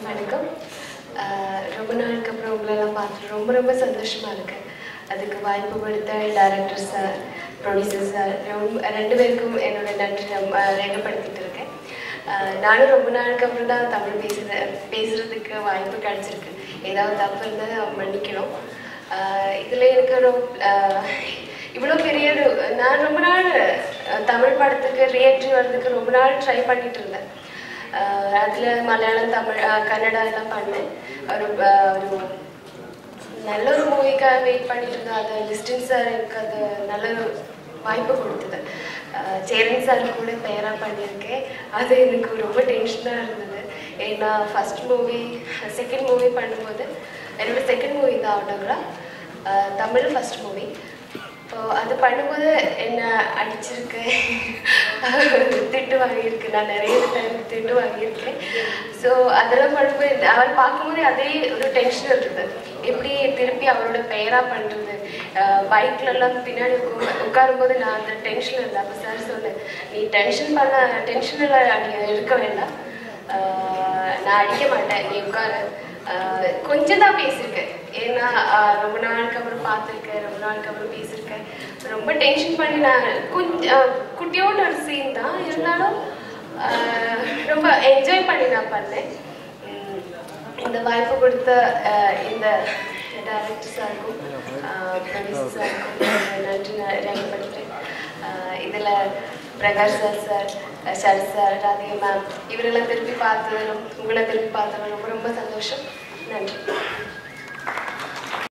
வணக்கம் ஆஹ் ரொம்ப நாளுக்கு அப்புறம் உங்களெல்லாம் பார்த்து ரொம்ப ரொம்ப சந்தோஷமா இருக்கு அதுக்கு வாய்ப்பு கொடுத்த டைரக்டர் சார் ப்ரொடியூசர் சார் ரொம்ப ரெண்டு பேருக்கும் என்னோட நன்றி ரொம்ப ரெங்கப்படுத்திட்டு இருக்கேன் ஆஹ் நானும் ரொம்ப நாளுக்கு அப்புறம் தான் தமிழ் பேசுற பேசுறதுக்கு வாய்ப்பு கிடைச்சிருக்கு ஏதாவது தப்பு இருந்தால் மன்னிக்கணும் ஆஹ் இதுல எனக்கு ரொம்ப ஆஹ் இவ்வளோ பெரிய ஒரு நான் ரொம்ப நாள் அஹ், தமிழ் படத்துக்கு ரியாக்ட்ரி வர்றதுக்கு ரொம்ப நாள் ட்ரை பண்ணிட்டு இருந்தேன் ஆஹ் அதுல மலையாளம் தமிழ் ஆஹ் கன்னடா எல்லாம் பண்ணேன் ஒரு ஆஹ் ஒரு நல்ல ஒரு மூவிக்காக வெயிட் பண்ணிட்டு இருந்தேன் அது லிஸ்டின் சார் எனக்கு அது நல்ல ஒரு வாய்ப்பு கொடுத்தது ஆஹ் சேரன் சார் கூட பேராக பண்ணியிருக்கேன் அது எனக்கு ரொம்ப டென்ஷனாக இருந்தது ஏன்னா ஃபர்ஸ்ட் மூவி செகண்ட் மூவி பண்ணும்போது என்னோட செகண்ட் மூவி தான் ஆட்டோகிராஃப் தமிழ் ஃபர்ஸ்ட் மூவி இப்போ அது பண்ணும்போது என்ன அடிச்சிருக்கு திட்டு வாங்கியிருக்கு நான் நிறைய டைம் திட்டு வாங்கியிருக்கேன் ஸோ அதெல்லாம் பண்ணும்போது அவர் பார்க்கும்போது அதே ஒரு டென்ஷன் இருந்தது எப்படி திருப்பி அவரோட பெயராக பண்ணுறது பைக்லலாம் பின்னாடி உட்கா- உட்காரும்போது நான் அந்த டென்ஷனில் இருந்தேன் அப்போ சார் சொன்னேன் நீ டென்ஷன் பண்ண டென்ஷனில் அடி இருக்க வேண்டாம் ஆஹ் நான் அடிக்க மாட்டேன் நீ உட்காரு ஆஹ் கொஞ்சம் தான் பேசியிருக்கேன் ஏன்னா ஆஹ் ரொம்ப நாளுக்கு அப்புறம் பார்த்துருக்கேன் ரொம்ப நாளுக்கு அப்புறம் பேசியிருக்கேன் ரொம்ப டென்ஷன் பண்ணி நான் கொஞ்சம் குட்டியோட ஒரு சீன் தான் இருந்தாலும் ஆஹ் ரொம்ப என்ஜாய் பண்ணி நான் பண்ணேன் உம் இந்த வாய்ப்பு கொடுத்த ஆஹ் இந்த டைரக்டர் சாருக்கும் ப்ரொடியூசர் சாருக்கும் நன்றி நான் ரெங்கப்படுத்துகிறேன் இதில் Prakash sir sir Sarath sir Radhika ma'am இவரெல்லாம் திருப்பி பார்த்ததிலும் உங்களை திருப்பி பார்த்ததிலும் ரொம்ப ரொம்ப சந்தோஷம் நன்றி